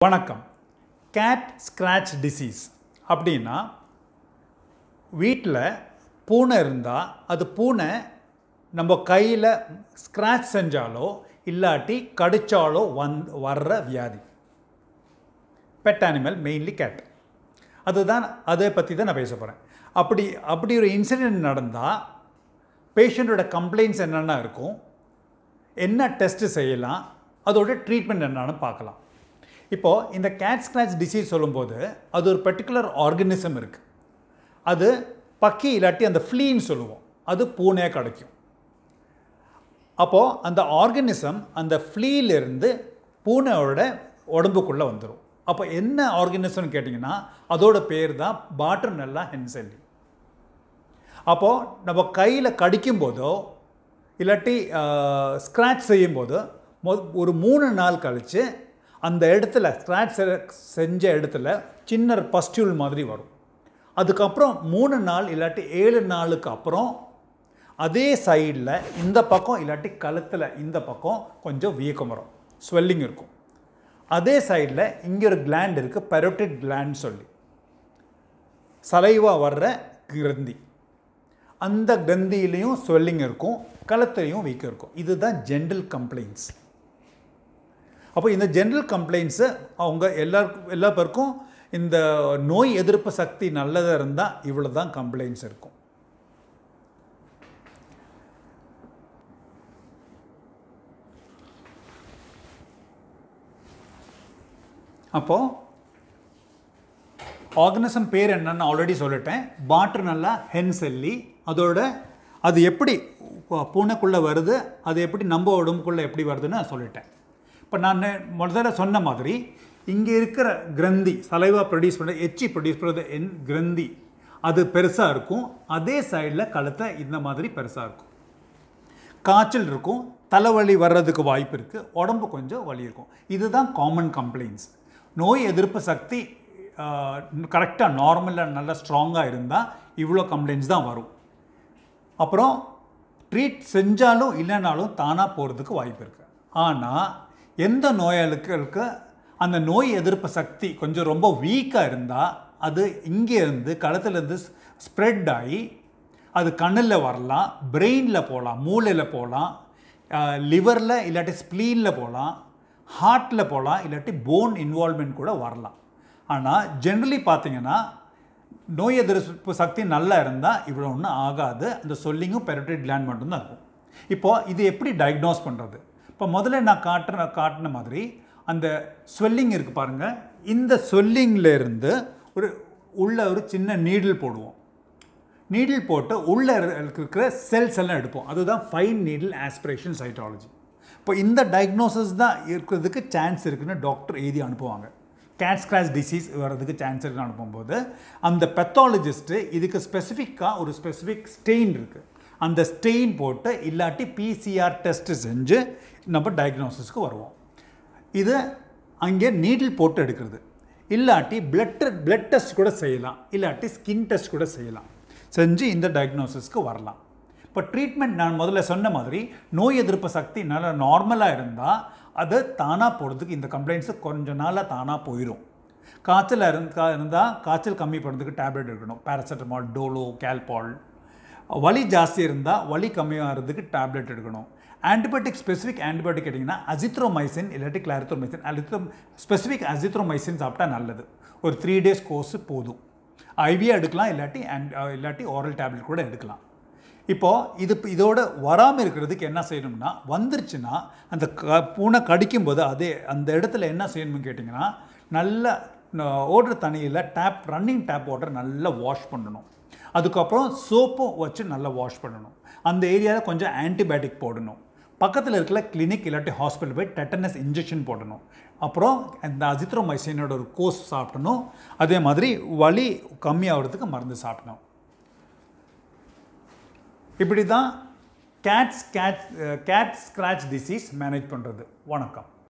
வணக்கம் gate scratch disease அப்படின்னா வீட்டில் பூனை இருந்தால் அது பூனை நம்ம கையில் ஸ்க்ராட்ச் செஞ்சாலோ இல்லாட்டி கடிச்சாலோ வந் வர்ற வியாதி பெட் அனிமல் மெயின்லி கேட் அதுதான் அதை பற்றி தான் நான் பேச போகிறேன் அப்படி அப்படி ஒரு இன்சிடென்ட் நடந்தால் பேஷண்ட்டோட கம்ப்ளைண்ட்ஸ் என்னென்ன இருக்கும் என்ன டெஸ்ட் செய்யலாம் அதோட ட்ரீட்மெண்ட் என்னன்னு பார்க்கலாம் இப்போது இந்த கேட் ஸ்க்ராட்ச் டிசீஸ் சொல்லும்போது அது ஒரு பர்டிகுலர் ஆர்கனிசம் இருக்குது அது பக்கி இல்லாட்டி அந்த ஃப்ளீன்னு சொல்லுவோம் அது பூனையாக கிடைக்கும் அப்போது அந்த ஆர்கனிசம் அந்த ஃப்ளீலேருந்து பூனையோட உடம்புக்குள்ளே வந்துடும் அப்போ என்ன ஆர்கனிசம்னு கேட்டிங்கன்னா அதோட பேர் தான் பாட்டர்னெல்லா ஹென்செல்லி அப்போது நம்ம கையில் கடிக்கும்போதோ இல்லாட்டி ஸ்க்ராட்ச் செய்யும்போது மொ ஒரு மூணு நாள் கழித்து அந்த இடத்துல ஸ்க்ராட்ச் செஞ்ச இடத்துல சின்ன பஸ்டியூல் மாதிரி வரும் அதுக்கப்புறம் மூணு நாள் இல்லாட்டி ஏழு நாளுக்கு அப்புறம் அதே சைடில் இந்த பக்கம் இல்லாட்டி கழுத்தில் இந்த பக்கம் கொஞ்சம் வீக்கம் வரும் ஸ்வெல்லிங் இருக்கும் அதே சைடில் இங்கே ஒரு கிளாண்ட் இருக்குது பெரோட்டிட் கிளாண்ட் சொல்லி சலைவா வர்ற கிரந்தி அந்த கிரந்தியிலையும் ஸ்வெல்லிங் இருக்கும் கழுத்துலையும் வீக்கம் இருக்கும் இதுதான் ஜென்ரல் கம்ப்ளைண்ட்ஸ் அப்போ இந்த ஜென்ரல் கம்ப்ளைண்ட்ஸு அவங்க எல்லாருக்கும் எல்லா பேருக்கும் இந்த நோய் எதிர்ப்பு சக்தி நல்லதாக இருந்தால் இவ்வளோ தான் கம்ப்ளைண்ட்ஸ் இருக்கும் அப்போது ஆர்கனிசம் பேர் என்னன்னு ஆல்ரெடி சொல்லிட்டேன் பாட்ரு நல்லா ஹென் செல்லி அதோட அது எப்படி பூனைக்குள்ளே வருது அது எப்படி நம்ம உடம்புக்குள்ளே எப்படி வருதுன்னு நான் சொல்லிட்டேன் இப்போ நான் முதல்ல சொன்ன மாதிரி இங்கே இருக்கிற கிரந்தி சலைவா ப்ரொடியூஸ் பண்ணுற எச்சி ப்ரொடியூஸ் பண்ணுறது என் கிரந்தி அது பெருசாக இருக்கும் அதே சைடில் கழுத்தை இந்த மாதிரி பெருசாக இருக்கும் காய்ச்சல் இருக்கும் தலைவலி வர்றதுக்கு வாய்ப்பு இருக்குது உடம்பு கொஞ்சம் வலி இருக்கும் இதுதான் காமன் கம்ப்ளைண்ட்ஸ் நோய் எதிர்ப்பு சக்தி கரெக்டாக நார்மலாக நல்லா ஸ்ட்ராங்காக இருந்தால் இவ்வளோ கம்ப்ளைண்ட்ஸ் தான் வரும் அப்புறம் ட்ரீட் செஞ்சாலும் இல்லைனாலும் தானாக போகிறதுக்கு வாய்ப்பு இருக்குது ஆனால் எந்த நோயாளிகளுக்கு அந்த நோய் எதிர்ப்பு சக்தி கொஞ்சம் ரொம்ப வீக்காக இருந்தால் அது இங்கேருந்து கழுத்துலேருந்து ஸ்ப்ரெட் ஆகி அது கண்ணில் வரலாம் பிரெயினில் போகலாம் மூளையில் போகலாம் லிவரில் இல்லாட்டி ஸ்ப்ளீனில் போகலாம் ஹார்ட்டில் போகலாம் இல்லாட்டி போன் இன்வால்மெண்ட் கூட வரலாம் ஆனால் ஜென்ரலி பார்த்தீங்கன்னா நோய் எதிர்ப்பு சக்தி நல்லா இருந்தால் இவ்வளோ ஒன்றும் ஆகாது அந்த சொல்லிங்கும் பெரட்டிட் கிளாண்ட் மட்டும்தான் இருக்கும் இப்போது இது எப்படி டயக்னோஸ் பண்ணுறது இப்போ முதல்ல நான் காட்டுற காட்டின மாதிரி அந்த ஸ்வெல்லிங் இருக்குது பாருங்கள் இந்த ஸ்வெல்லிங்லேருந்து ஒரு உள்ள ஒரு சின்ன நீடில் போடுவோம் நீடில் போட்டு உள்ளே இருக்கிற செல்ஸ் எல்லாம் எடுப்போம் அதுதான் ஃபைன் நீடில் ஆஸ்பிரேஷன் சைட்டாலஜி இப்போ இந்த டயக்னோசிஸ் தான் இருக்கிறதுக்கு சான்ஸ் இருக்குன்னு டாக்டர் எழுதி அனுப்புவாங்க கேட் ஸ்க்ராச் டிசீஸ் வர்றதுக்கு சான்ஸ் இருக்குன்னு அனுப்பும்போது அந்த பெத்தாலஜிஸ்ட்டு இதுக்கு ஸ்பெசிஃபிக்காக ஒரு ஸ்பெசிஃபிக் ஸ்டெயின் இருக்குது அந்த ஸ்டெயின் போட்டு இல்லாட்டி பிசிஆர் டெஸ்ட்டு செஞ்சு நம்ம டயக்னோசிஸ்க்கு வருவோம் இது அங்கே நீடில் போட்டு எடுக்கிறது இல்லாட்டி பிளட் பிளட் டெஸ்ட் கூட செய்யலாம் இல்லாட்டி ஸ்கின் டெஸ்ட் கூட செய்யலாம் செஞ்சு இந்த டயக்னோசிஸ்க்கு வரலாம் இப்போ ட்ரீட்மெண்ட் நான் முதல்ல சொன்ன மாதிரி நோய் எதிர்ப்பு சக்தி நல்லா நார்மலாக இருந்தால் அது தானாக போகிறதுக்கு இந்த கம்ப்ளைண்ட்ஸு கொஞ்ச நாளாக தானாக போயிடும் காய்ச்சல் இருந்தா இருந்தால் காய்ச்சல் கம்மி பண்ணுறதுக்கு டேப்லெட் எடுக்கணும் பேராசிட்டமால் டோலோ கேல்பால் வலி ஜாஸ்தி இருந்தால் வலி கம்மியாகிறதுக்கு டேப்லெட் எடுக்கணும் ஆன்டிபயோட்டிக் ஸ்பெசிஃபிக் ஆன்டிபயோட்டிக் கேட்டிங்கன்னா அசித்ரோமைசின் இல்லாட்டி கிளாரித்ரோமைசின் அலித்ரோ ஸ்பெசிஃபிக் அசித்ரோமைசின் சாப்பிட்டா நல்லது ஒரு த்ரீ டேஸ் கோர்ஸு போதும் ஐவியாக எடுக்கலாம் இல்லாட்டி அண்ட் இல்லாட்டி ஓரல் டேப்லெட் கூட எடுக்கலாம் இப்போது இது இதோட வராமல் இருக்கிறதுக்கு என்ன செய்யணும்னா வந்துருச்சுன்னா அந்த க பூனை கடிக்கும்போது அதே அந்த இடத்துல என்ன செய்யணும்னு கேட்டிங்கன்னா நல்ல ஓடுற தண்ணியில் டேப் ரன்னிங் டேப் வாட்டர் நல்லா வாஷ் பண்ணணும் அதுக்கப்புறம் சோப்பும் வச்சு நல்லா வாஷ் பண்ணணும் அந்த ஏரியாவில் கொஞ்சம் ஆன்டிபயோட்டிக் போடணும் பக்கத்தில் இருக்கிற கிளினிக் இல்லாட்டி ஹாஸ்பிட்டல் போய் டெட்டனஸ் இன்ஜெக்ஷன் போடணும் அப்புறம் இந்த அசித்ரோமைசினோட ஒரு கோர்ஸ் சாப்பிடணும் அதே மாதிரி வலி கம்மியாகிறதுக்கு மருந்து சாப்பிடணும் இப்படி தான் cat scat cat scratch disease manage பண்ணுறது வணக்கம்